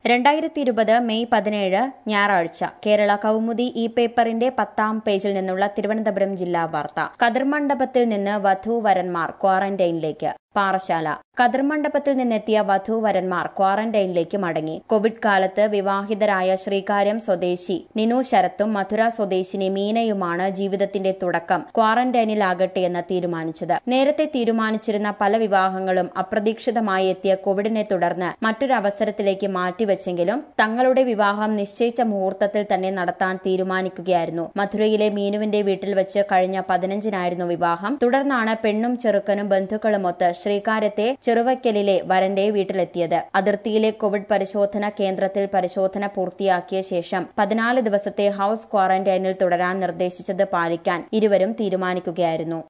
രണ്ടായിരത്തി ഇരുപത് മെയ് പതിനേഴ് ഞായറാഴ്ച കേരള കൗമുദി ഇ പേപ്പറിന്റെ പത്താം പേജിൽ നിന്നുള്ള തിരുവനന്തപുരം ജില്ലാ വാർത്ത കതിർമണ്ഡപത്തിൽ നിന്ന് വധൂവരന്മാർ ക്വാറന്റൈനിലേക്ക് പാറശാല കതിർമണ്ഡപത്തിൽ നിന്നെത്തിയ വധൂവരന്മാർ ക്വാറന്റൈനിലേക്ക് മടങ്ങി കോവിഡ് കാലത്ത് വിവാഹിതരായ ശ്രീകാര്യം സ്വദേശി നിനു ശരത്തും മധുര സ്വദേശിനി മീനയുമാണ് ജീവിതത്തിന്റെ തുടക്കം ക്വാറന്റൈനിലാകട്ടെ എന്ന് തീരുമാനിച്ചത് നേരത്തെ തീരുമാനിച്ചിരുന്ന പല വിവാഹങ്ങളും അപ്രതീക്ഷിതമായി എത്തിയ കോവിഡിനെ തുടർന്ന് മറ്റൊരവസരത്തിലേക്ക് മാറ്റിവെച്ചെങ്കിലും തങ്ങളുടെ വിവാഹം നിശ്ചയിച്ച മുഹൂർത്തത്തിൽ തന്നെ നടത്താൻ തീരുമാനിക്കുകയായിരുന്നു മധുരയിലെ മീനുവിന്റെ വീട്ടിൽ വെച്ച് കഴിഞ്ഞ പതിനഞ്ചിനായിരുന്നു വിവാഹം തുടർന്നാണ് പെണ്ണും ചെറുക്കനും ബന്ധുക്കളുമൊത്ത് ശ്രീകാര്യത്തെ ചെറുവയ്ക്കലിലെ വരന്റെ വീട്ടിലെത്തിയത് അതിർത്തിയിലെ കോവിഡ് പരിശോധന കേന്ദ്രത്തിൽ പരിശോധന പൂർത്തിയാക്കിയ ശേഷം പതിനാല് ദിവസത്തെ ഹൌസ് ക്വാറന്റൈനിൽ തുടരാൻ നിർദ്ദേശിച്ചത് പാലിക്കാൻ ഇരുവരും തീരുമാനിക്കുകയായിരുന്നു